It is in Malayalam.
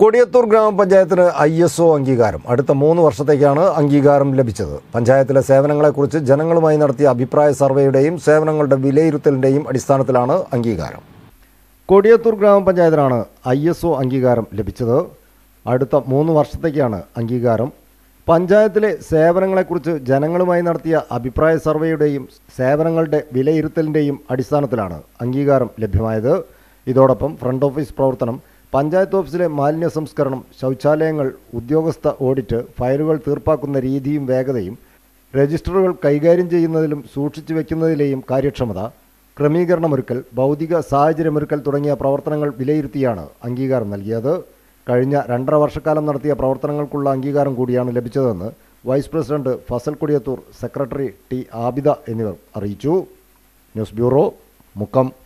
കൊടിയത്തൂർ ഗ്രാമപഞ്ചായത്തിന് ഐ എസ് ഒ അംഗീകാരം അടുത്ത മൂന്ന് വർഷത്തേക്കാണ് അംഗീകാരം ലഭിച്ചത് പഞ്ചായത്തിലെ സേവനങ്ങളെക്കുറിച്ച് ജനങ്ങളുമായി നടത്തിയ അഭിപ്രായ സർവേയുടെയും സേവനങ്ങളുടെ വിലയിരുത്തലിൻ്റെയും അടിസ്ഥാനത്തിലാണ് അംഗീകാരം കൊടിയത്തൂർ ഗ്രാമപഞ്ചായത്തിനാണ് ഐ എസ് ഒ അംഗീകാരം ലഭിച്ചത് അടുത്ത മൂന്ന് വർഷത്തേക്കാണ് അംഗീകാരം പഞ്ചായത്തിലെ സേവനങ്ങളെക്കുറിച്ച് ജനങ്ങളുമായി നടത്തിയ അഭിപ്രായ സർവേയുടെയും സേവനങ്ങളുടെ വിലയിരുത്തലിൻ്റെയും അടിസ്ഥാനത്തിലാണ് അംഗീകാരം ലഭ്യമായത് ഇതോടൊപ്പം ഫ്രണ്ട് ഓഫീസ് പ്രവർത്തനം പഞ്ചായത്ത് ഓഫീസിലെ മാലിന്യ സംസ്കരണം ശൗചാലയങ്ങൾ ഉദ്യോഗസ്ഥ ഓഡിറ്റ് ഫയലുകൾ തീർപ്പാക്കുന്ന രീതിയും വേഗതയും രജിസ്റ്ററുകൾ കൈകാര്യം ചെയ്യുന്നതിലും സൂക്ഷിച്ചു വെക്കുന്നതിലെയും കാര്യക്ഷമത ക്രമീകരണമൊരുക്കൽ ഭൗതിക സാഹചര്യമൊരുക്കൽ തുടങ്ങിയ പ്രവർത്തനങ്ങൾ വിലയിരുത്തിയാണ് അംഗീകാരം നൽകിയത് കഴിഞ്ഞ രണ്ടര വർഷക്കാലം നടത്തിയ പ്രവർത്തനങ്ങൾക്കുള്ള അംഗീകാരം കൂടിയാണ് ലഭിച്ചതെന്ന് vice president Fasal Kodiyathur secretary T Abida എന്നിവർ അറിയിച്ചു ന്യൂസ് ബ്യൂറോ മുക്കം